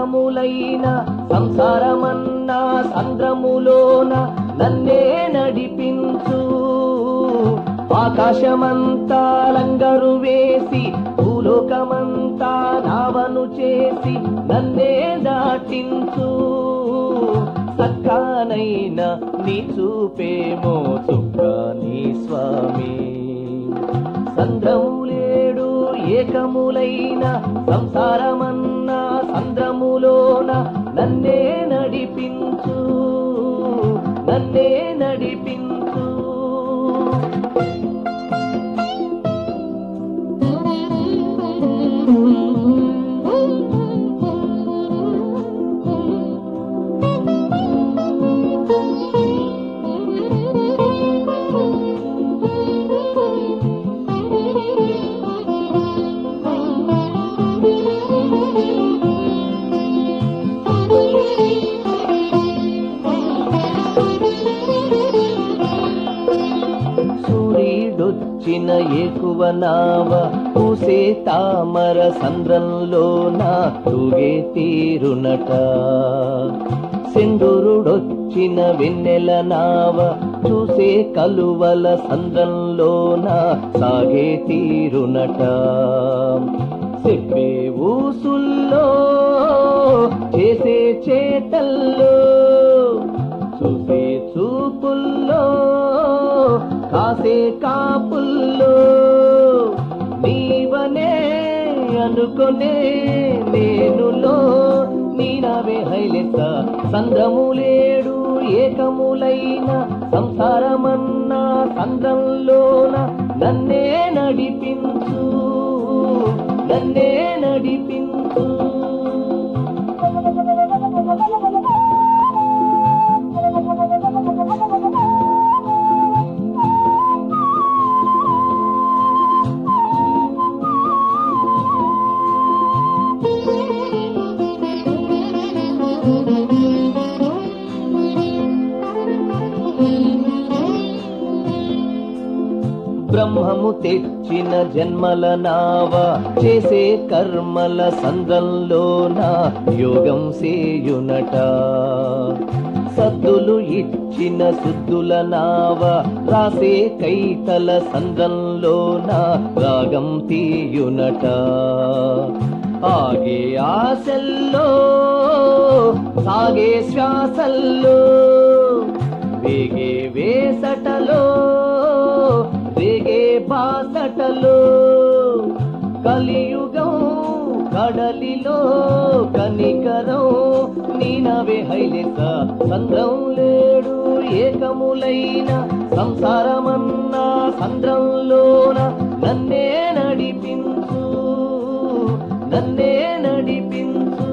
ఏకములైన సంసారమన్నా సంద్రములోన నన్నే నడిపించు ఆకాశమంతా లంగరు వేసి భూలోకమంతా నావను చేసి నన్నే దాటించు సక్కానైన నీ చూపేమో చుక్క నీ స్వామి సంద్రములేడు ఏకములైన సంసారమన్నా సంద్రములోన నన్నే నడిపించు నన్నే నడిపించు సూర్యుడొచ్చిన ఏకువ నావ పూసే తామర సంద్రంలోన తూగే తీరునట సెందురుడొచ్చిన వెన్నెల నావ చూసే కలువల సంద్రంలోన సాగే తీరునట చెప్పే ఊసుల్లో చేసే చేతల్లో చూసే చూపుల్లో కాసే కాపుల్లో నీవనే అనుకునే నేనులో నీనవే హైలెస సంద్రములేడు ఏకములైన సంసారమన్నా సంద్రంలోన నన్నే నడిపించు నన్నే నడిపించు బ్రహ్మము తెచ్చిన జన్మల నావ చేసే కర్మల సంద్రంలోన యోగం సేయునట సద్దులు ఇచ్చిన శుద్ధుల నావ రాసే కైతల సంద్రంలోన రాగం తీయునట ఆగే ఆశల్లో సాగే శ్వాసల్లో వేగే వేసటలో వేగే బాసటలో కలియుగం కడలిలో కనికరం నీనవే హైలెస సంద్రం లేడు ఏకములైన సంసారమన్నా సంద్రంలోన నన్నే నడిపించు నన్నే నడిపించు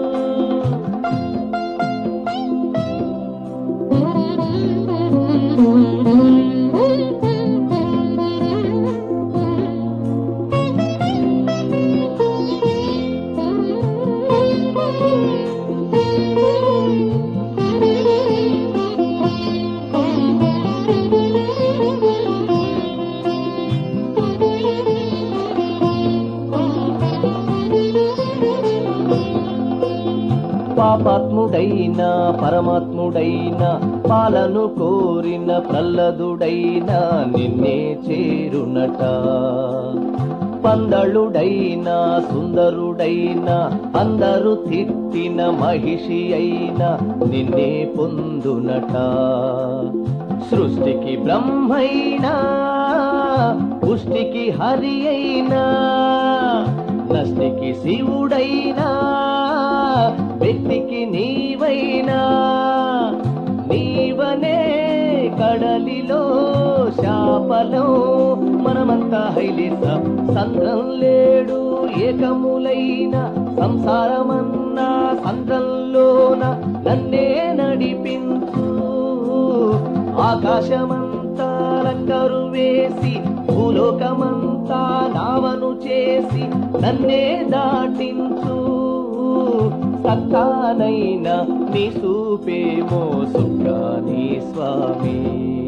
పాపాత్ముడైన పరమాత్ముడైన పాలను కోరిన ప్రల్లదుడైన నిన్నే చేరునట పందళుడైన సుందరుడైన అందరు తిట్టిన మహిషి అయిన నిన్నే పొందునట సృష్టికి బ్రహ్మైనా పుష్టికి హరి అయినా నష్టికి శివుడైనా వ్యక్తికి నీవైనా నీవనే కడలిలో శాపలో మనమంతా హైలేస సంద్రం లేడు ఏకములైన సంసారమన్నా సంద్రంలోన నన్నే నడిపించు ఆకాశమంతా రంగరు వేసి భూలోకమంతా నావను చేసి నన్నే దాటించు సత్తానైన నీ సూపేమో సుఖాని స్వామి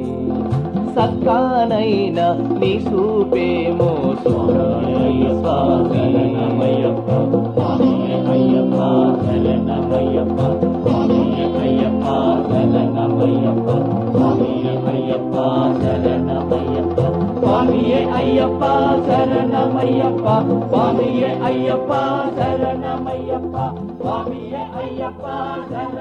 సక్కానైన నీ సూపేమో స్వామి స్వామి అయ్యప్ప అయ్యప్ప స్వామియే అయ్యప్ప శరణమయ్యప్ప స్వామియే అయ్యప్ప శరణమయ్యప్ప స్వామియే అయ్యప్ప శరణ